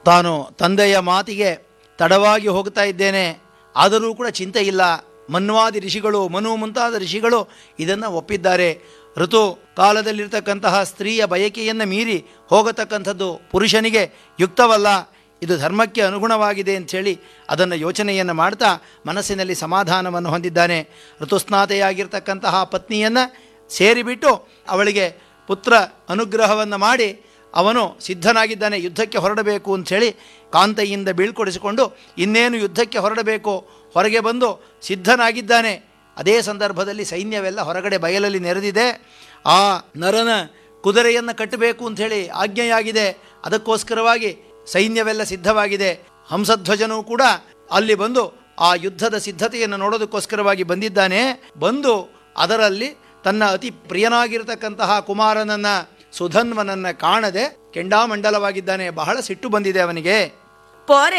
ತಾನು ತಂದೆಯ ಮಾತಿಗೆ ತಡವಾಗಿ ಹೋಗ್ತಾ ಇದ್ದೇನೆ ಆದರೂ ಕೂಡ ಚಿಂತೆ ಇಲ್ಲ ಮನ್ವಾದಿ ಋಷಿಗಳು ಮನು ಮುಂತಾದ ಋಷಿಗಳು ಇದನ್ನು ಒಪ್ಪಿದ್ದಾರೆ ಋತು ಕಾಲದಲ್ಲಿರ್ತಕ್ಕಂತಹ ಸ್ತ್ರೀಯ ಬಯಕೆಯನ್ನು ಮೀರಿ ಹೋಗತಕ್ಕಂಥದ್ದು ಪುರುಷನಿಗೆ ಯುಕ್ತವಲ್ಲ ಇದು ಧರ್ಮಕ್ಕೆ ಅನುಗುಣವಾಗಿದೆ ಅಂಥೇಳಿ ಅದನ್ನು ಯೋಚನೆಯನ್ನು ಮಾಡ್ತಾ ಮನಸ್ಸಿನಲ್ಲಿ ಸಮಾಧಾನವನ್ನು ಹೊಂದಿದ್ದಾನೆ ಋತುಸ್ನಾತೆಯಾಗಿರ್ತಕ್ಕಂತಹ ಪತ್ನಿಯನ್ನು ಸೇರಿಬಿಟ್ಟು ಅವಳಿಗೆ ಪುತ್ರ ಅನುಗ್ರಹವನ್ನು ಮಾಡಿ ಅವನು ಸಿದ್ಧನಾಗಿದ್ದಾನೆ ಯುದ್ಧಕ್ಕೆ ಹೊರಡಬೇಕು ಅಂಥೇಳಿ ಕಾಂತೆಯಿಂದ ಬೀಳ್ಕೊಡಿಸಿಕೊಂಡು ಇನ್ನೇನು ಯುದ್ಧಕ್ಕೆ ಹೊರಡಬೇಕು ಹೊರಗೆ ಬಂದು ಸಿದ್ಧನಾಗಿದ್ದಾನೆ ಅದೇ ಸಂದರ್ಭದಲ್ಲಿ ಸೈನ್ಯವೆಲ್ಲ ಹೊರಗಡೆ ಬಯಲಲ್ಲಿ ನೆರೆದಿದೆ ಆ ನರನ ಕುದುರೆಯನ್ನು ಕಟ್ಟಬೇಕು ಅಂಥೇಳಿ ಆಜ್ಞೆಯಾಗಿದೆ ಅದಕ್ಕೋಸ್ಕರವಾಗಿ ಸೈನ್ಯವೆಲ್ಲ ಸಿದ್ಧವಾಗಿದೆ ಹಂಸಧ್ವಜನೂ ಕೂಡ ಅಲ್ಲಿ ಬಂದು ಆ ಯುದ್ಧದ ಸಿದ್ಧತೆಯನ್ನು ನೋಡೋದಕ್ಕೋಸ್ಕರವಾಗಿ ಬಂದಿದ್ದಾನೆ ಬಂದು ಅದರಲ್ಲಿ ತನ್ನ ಅತಿ ಪ್ರಿಯನಾಗಿರ್ತಕ್ಕಂತಹ ಕುಮಾರನನ್ನ ಸುಧನ್ವನನ್ನ ಕಾಣದೆ ಕೆಂಡಾಮಂಡಲವಾಗಿದ್ದಾನೆ ಬಹಳ ಸಿಟ್ಟು ಬಂದಿದೆ ಅವನಿಗೆ ಪೋರೆ